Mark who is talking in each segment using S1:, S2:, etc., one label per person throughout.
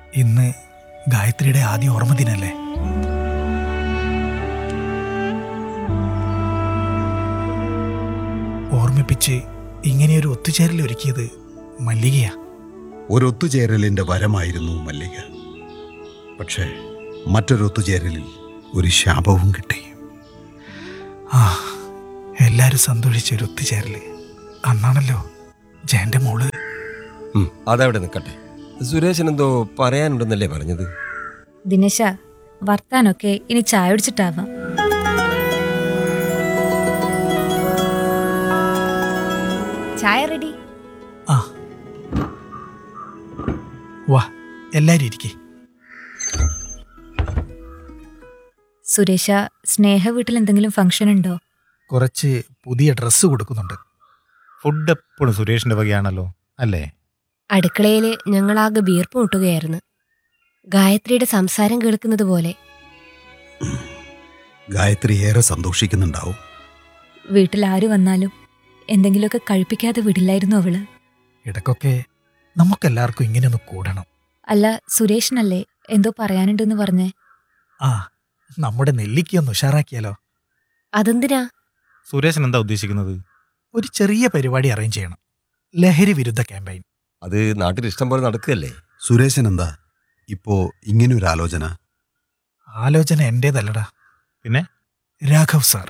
S1: ഇന്ന് ഗായത്രിയുടെ ആദ്യ ഓർമ്മ ദിനല്ലേ ഓർമ്മിപ്പിച്ച് ഇങ്ങനെയൊരു ഒത്തുചേരൽ ഒരുക്കിയത് മല്ലികയാ
S2: ഒരൊത്തുചേരലിന്റെ വരമായിരുന്നു മല്ലിക പക്ഷേ മറ്റൊരൊത്തുചേരലിൽ ഒരു ശാപവും കിട്ടി
S1: ആ എല്ലാരും സന്തോഷിച്ച ഒരു ഒത്തുചേരല് അന്നാണല്ലോ ജയന്റെ മോള്
S3: ഉം, അതവിടെ നിൽക്കട്ടെ സുരേഷൻ എന്തോ പറയാനുണ്ടെന്നല്ലേ പറഞ്ഞത്
S4: ദിനേശ വർത്താനൊക്കെ ഇനി ചായ കുടിച്ചിട്ടാവാം ചായ റെഡി
S1: ആ വാ എല്ലാരും ഇരിക്കേ
S4: സുരേഷ സ്നേഹ വീട്ടിൽ എന്തെങ്കിലും ഫംഗ്ഷൻ ഉണ്ടോ
S1: കുറച്ച് പുതിയ ഡ്രസ്സ് കൊടുക്കുന്നുണ്ട്
S5: ഫുഡ് എപ്പോഴും സുരേഷിന്റെ വകയാണല്ലോ അല്ലേ
S6: അടുക്കളയില് ഞങ്ങളാകെ വീർപ്പ് മുട്ടുകയായിരുന്നു ഗായത്രിയുടെ സംസാരം കേൾക്കുന്നത് പോലെ
S2: ഗായത്രി ഏറെ സന്തോഷിക്കുന്നുണ്ടാവും
S4: വീട്ടിൽ ആര് വന്നാലും എന്തെങ്കിലുമൊക്കെ കഴിപ്പിക്കാതെ വിടില്ലായിരുന്നു അവള്
S1: ഇടയ്ക്കൊക്കെ നമുക്കെല്ലാവർക്കും ഇങ്ങനെ ഒന്ന് കൂടണം
S4: അല്ല സുരേഷിനല്ലേ എന്തോ പറയാനുണ്ടെന്ന് പറഞ്ഞേ
S1: ആ നമ്മുടെ നെല്ലിക്ക ഒന്ന് ഉഷാറാക്കിയാലോ
S6: അതെന്തിനാ
S5: സുരേഷൻ എന്താ ഉദ്ദേശിക്കുന്നത്
S1: ഒരു ചെറിയ പരിപാടി അറേഞ്ച് ചെയ്യണം ലഹരി വിരുദ്ധ ക്യാമ്പയിൻ
S3: അത് നാട്ടിൽ ഇഷ്ടം പോലെ നടക്കുകയല്ലേ
S2: സുരേശൻ എന്താ ഇപ്പോ ഇങ്ങനൊരു ആലോചന
S1: ആലോചന എന്റേതല്ലടാ
S5: പിന്നെ
S1: രാഘവ് സാർ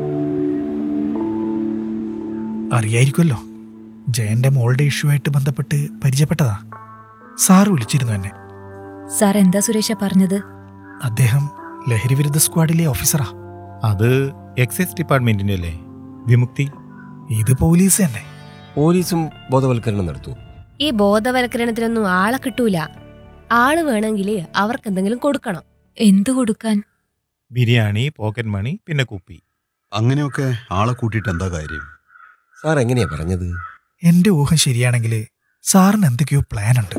S1: അറിയായിരിക്കുമല്ലോ ജയന്റെ മോളുടെ ഇഷ്യൂ ആയിട്ട് ബന്ധപ്പെട്ട് പരിചയപ്പെട്ടതാ സാർ വിളിച്ചിരുന്നു എന്നെ
S4: സാർ എന്താ സുരേഷ പറഞ്ഞത്
S1: അദ്ദേഹം ലഹരി വിരുദ്ധ സ്ക്വാഡിലെ ഓഫീസറാ
S5: അത് എക്സൈസ് ഡിപ്പാർട്ട്മെന്റിന്റെ അല്ലേ വിമുക്തി
S1: ഇത് പോലീസ് തന്നെ
S3: പോലീസും ബോധവൽക്കരണം നടത്തൂ
S6: ഈ ബോധവൽക്കരണത്തിനൊന്നും ആളെ കിട്ടൂല ആള് വേണമെങ്കിൽ അവർക്ക് എന്തെങ്കിലും കൊടുക്കണം
S4: എന്തു കൊടുക്കാൻ
S5: ബിരിയാണി പോക്കറ്റ് മണി പിന്നെ കുപ്പി
S2: അങ്ങനെയൊക്കെ ആളെ കൂട്ടിയിട്ട് എന്താ കാര്യം
S3: സാർ എങ്ങനെയാ പറഞ്ഞത്
S1: എന്റെ ഊഹം ശരിയാണെങ്കിൽ സാറിന് എന്തൊക്കെയോ പ്ലാൻ ഉണ്ട്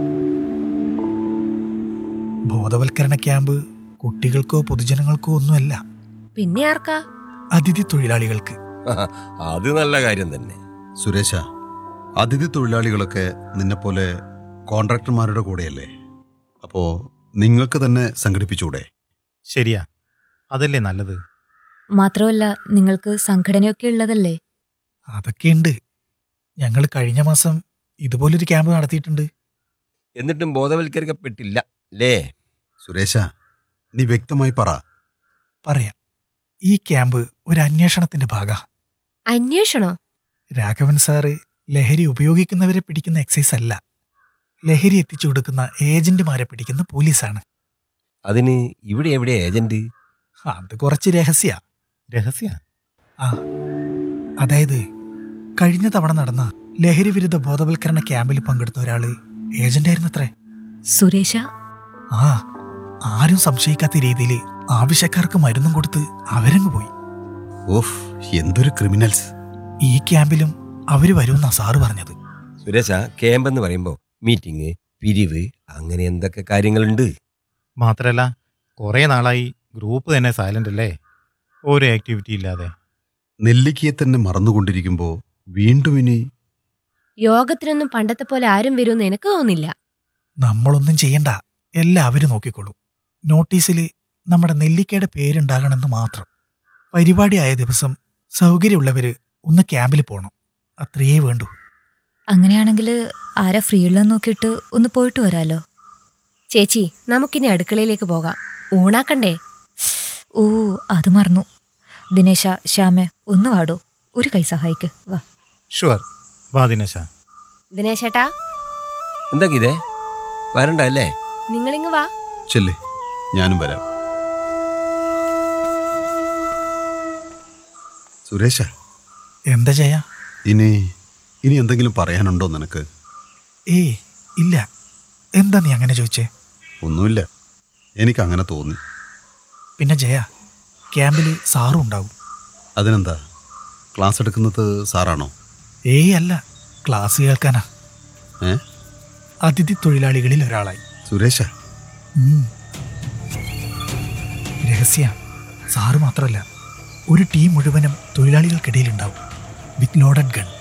S1: ബോധവൽക്കരണ ക്യാമ്പ് കുട്ടികൾക്കോ പൊതുജനങ്ങൾക്കോ ഒന്നുമല്ല
S6: പിന്നെ ആർക്കാ
S1: അതിഥി തൊഴിലാളികൾക്ക്
S3: അത് നല്ല കാര്യം തന്നെ
S2: സുരേശ അതിഥി തൊഴിലാളികളൊക്കെ നിന്നെപ്പോലെ കോൺട്രാക്ടർമാരുടെ കൂടെയല്ലേ അപ്പോ നിങ്ങൾക്ക് തന്നെ സംഘടിപ്പിച്ചൂടെ
S5: ശരിയാ അതല്ലേ നല്ലത്
S4: മാത്രമല്ല നിങ്ങൾക്ക് സംഘടനയൊക്കെ ഉള്ളതല്ലേ
S1: അതൊക്കെയുണ്ട് ഞങ്ങൾ കഴിഞ്ഞ മാസം ഇതുപോലൊരു ക്യാമ്പ് നടത്തിയിട്ടുണ്ട്
S3: എന്നിട്ടും ബോധവൽക്കരിക്കപ്പെട്ടില്ല അല്ലേ
S2: സുരേശ നീ വ്യക്തമായി പറ
S1: പറയാം ഈ ക്യാമ്പ് ഒരു അന്വേഷണത്തിന്റെ ഭാഗ
S6: അന്വേഷണോ
S1: രാഘവൻ സാറ് ലഹരി ഉപയോഗിക്കുന്നവരെ പിടിക്കുന്ന എക്സൈസ് അല്ല ലഹരി എത്തിച്ചു കൊടുക്കുന്ന ഏജന്റുമാരെ പിടിക്കുന്ന പോലീസാണ്
S3: അതിന് ഇവിടെ എവിടെ ഏജന്റ്
S1: അത് കുറച്ച് രഹസ്യ
S5: രഹസ്യ
S1: ആ അതായത് കഴിഞ്ഞ തവണ നടന്ന ലഹരി വിരുദ്ധ ബോധവൽക്കരണ ക്യാമ്പിൽ പങ്കെടുത്ത ഒരാള് ഏജന്റായിരുന്നത്രേ
S4: സുരേഷ
S1: ആ ആരും സംശയിക്കാത്ത രീതിയിൽ ആവശ്യക്കാർക്ക് മരുന്നും കൊടുത്ത് അവരങ്ങ് പോയി
S2: ഓഫ് എന്തൊരു ക്രിമിനൽസ്
S1: ഈ ക്യാമ്പിലും അവര് വരുമെന്നാ സാറ് പറഞ്ഞത്
S3: സുരേഷ ക്യാമ്പ് എന്ന് പറയുമ്പോൾ മീറ്റിംഗ് പിരിവ് അങ്ങനെ എന്തൊക്കെ കാര്യങ്ങളുണ്ട്
S5: മാത്രല്ല കുറെ നാളായി ഗ്രൂപ്പ് തന്നെ സൈലന്റ് അല്ലേ ഒരു ആക്ടിവിറ്റി ഇല്ലാതെ
S2: നെല്ലിക്കയെ തന്നെ മറന്നുകൊണ്ടിരിക്കുമ്പോ വീണ്ടും ഇനി
S6: യോഗത്തിനൊന്നും പണ്ടത്തെ പോലെ ആരും വരുമെന്ന് എനിക്ക് തോന്നില്ല
S1: നമ്മളൊന്നും ചെയ്യണ്ട എല്ലാവരും നോക്കിക്കോളൂ നോട്ടീസിൽ നമ്മുടെ നെല്ലിക്കയുടെ പേരുണ്ടാകണമെന്ന് മാത്രം പരിപാടിയായ ദിവസം സൗകര്യമുള്ളവര് ഒന്ന് ക്യാമ്പിൽ പോകണം അത്രയേ വേണ്ടൂ
S4: അങ്ങനെയാണെങ്കിൽ ആരാ ഫ്രീ ഉള്ളതെന്ന് നോക്കിയിട്ട് ഒന്ന് പോയിട്ട് വരാലോ
S6: ചേച്ചി നമുക്കിനി അടുക്കളയിലേക്ക് പോകാം ഊണാക്കണ്ടേ
S4: ഓ അത് മറന്നു ദിനേശ ശ്യാമ ഒന്ന് വാടോ ഒരു കൈ സഹായിക്ക് വാ
S5: ഷുവർ വാ ദിനേശ
S6: ദിനേശേട്ടാ
S3: എന്താ ഇതേ വരണ്ട അല്ലേ
S6: നിങ്ങളിങ്ങ് വാ
S2: ചെല്ലേ ഞാനും വരാം സുരേഷ
S1: എന്താ ചെയ്യാ
S2: ഇനി ഇനി എന്തെങ്കിലും പറയാനുണ്ടോ നിനക്ക്
S1: ഏയ് ഇല്ല എന്താ നീ അങ്ങനെ ചോദിച്ചേ
S2: ഒന്നുമില്ല എനിക്ക് അങ്ങനെ തോന്നി
S1: പിന്നെ ജയ ക്യാമ്പിൽ സാറും ഉണ്ടാവും
S2: അതിനെന്താ ക്ലാസ് എടുക്കുന്നത് സാറാണോ
S1: ഏയ് അല്ല ക്ലാസ് കേൾക്കാനാ
S2: ഏ
S1: അതിഥി തൊഴിലാളികളിൽ ഒരാളായി
S2: സുരേഷ
S1: ഉം. രഹസ്യ സാറ് മാത്രമല്ല ഒരു ടീം മുഴുവനും തൊഴിലാളികൾക്കിടയിലുണ്ടാവും വിത്ത് ലോഡഡ് ഗൺ